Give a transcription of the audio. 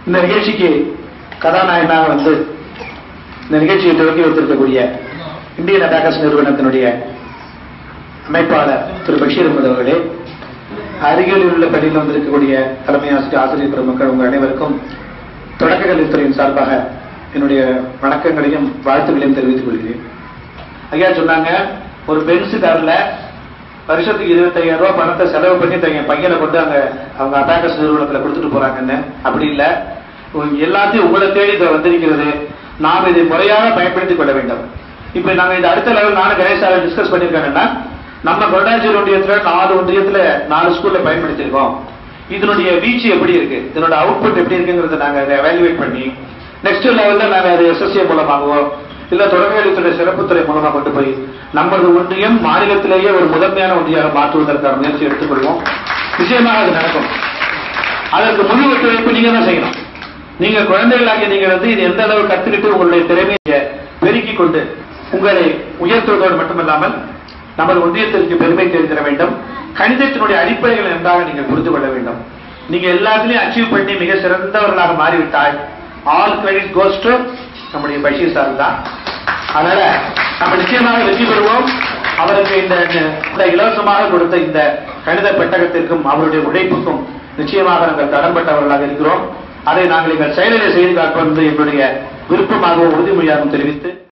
இந்த நிகழ்ச்சிக்கு கதாநாயகனாக வந்து இந்த நிகழ்ச்சியை துவக்கி வைத்திருக்கக்கூடிய இந்தியன் அபாகஸ் நிறுவனத்தினுடைய அமைப்பாளர் திரு பஷீர் அஹமது அவர்களே அருகில் உள்ள பள்ளியில் வந்திருக்கக்கூடிய தலைமை ஆசிரியர் ஆசிரியர் பெருமக்கள் உங்கள் அனைவருக்கும் தொடக்க கல்வித்துறையின் சார்பாக என்னுடைய வணக்கங்களையும் வாழ்த்துக்களையும் தெரிவித்துக் கொள்கிறேன் ஐயா சொன்னாங்க ஒரு பென்ஸ் கார்ல வருஷத்துக்கு இருபத்தையாயிரம் ரூபாய் பணத்தை செலவு பண்ணி தங்க பையனை கொண்டு அங்க அவங்க அபாகஸ் நிறுவனத்துல கொடுத்துட்டு போறாங்கன்னு அப்படி இல்ல உங்க எல்லாத்தையும் உங்களை தேடி இதை வந்திருக்கிறது நாம் இதை முறையாக பயன்படுத்திக் கொள்ள வேண்டும் இப்ப நாங்க இந்த அடுத்த லெவல் நானும் கணேஷ் சார் டிஸ்கஸ் பண்ணிருக்காங்கன்னா நம்ம கொண்டாச்சேரி ஒன்றியத்துல நாலு ஒன்றியத்துல நாலு ஸ்கூல்ல பயன்படுத்தியிருக்கோம் இதனுடைய வீச்சு எப்படி இருக்கு இதனோட அவுட்புட் எப்படி இருக்குங்கிறத நாங்க அதை எவாலுவேட் பண்ணி நெக்ஸ்ட் லெவல்ல நாங்க அதை எஸ்எஸ்ஏ மூலமாகவோ இல்ல தொடர்புத்துறை சிறப்புத்துறை மூலமா கொண்டு போய் நமது ஒன்றியம் மாநிலத்திலேயே ஒரு முதன்மையான ஒன்றியாக மாற்றுவதற்கான முயற்சி எடுத்துக்கொள்வோம் நிச்சயமாக அது நடக்கும் அதற்கு முழு ஒத்துழைப்பு நீங்க தான் செய்யணும் நீங்க குழந்தைகளாகிய நீங்க வந்து இது எந்த அளவு கத்துக்கிட்டு உங்களுடைய திறமையை பெருக்கிக் கொண்டு உங்களை உயர்த்துவதோடு மட்டுமல்லாமல் நமது ஒன்றியத்திற்கு பெருமை தெரிந்திட வேண்டும் கணிதத்தினுடைய அடிப்படைகள் நன்றாக நீங்கள் புரிந்து கொள்ள வேண்டும் நீங்க எல்லாத்துலயும் அச்சீவ் பண்ணி மிக சிறந்தவர்களாக மாறிவிட்டால் ஆல் கிரெடிட் கோஸ் டு நம்முடைய பஷீர் சார் தான் அதனால நம்ம நிச்சயமாக வெற்றி பெறுவோம் அவருக்கு இந்த இந்த இலவசமாக கொடுத்த இந்த கணித பெட்டகத்திற்கும் அவருடைய உழைப்புக்கும் நிச்சயமாக நாங்கள் கடன்பட்டவர்களாக இருக்கிறோம் அதை நாங்கள் எங்கள் செயலில் செய்து காப்பது எங்களுடைய விருப்பமாகவும் உறுதிமொழியாகவும் தெரிவித்து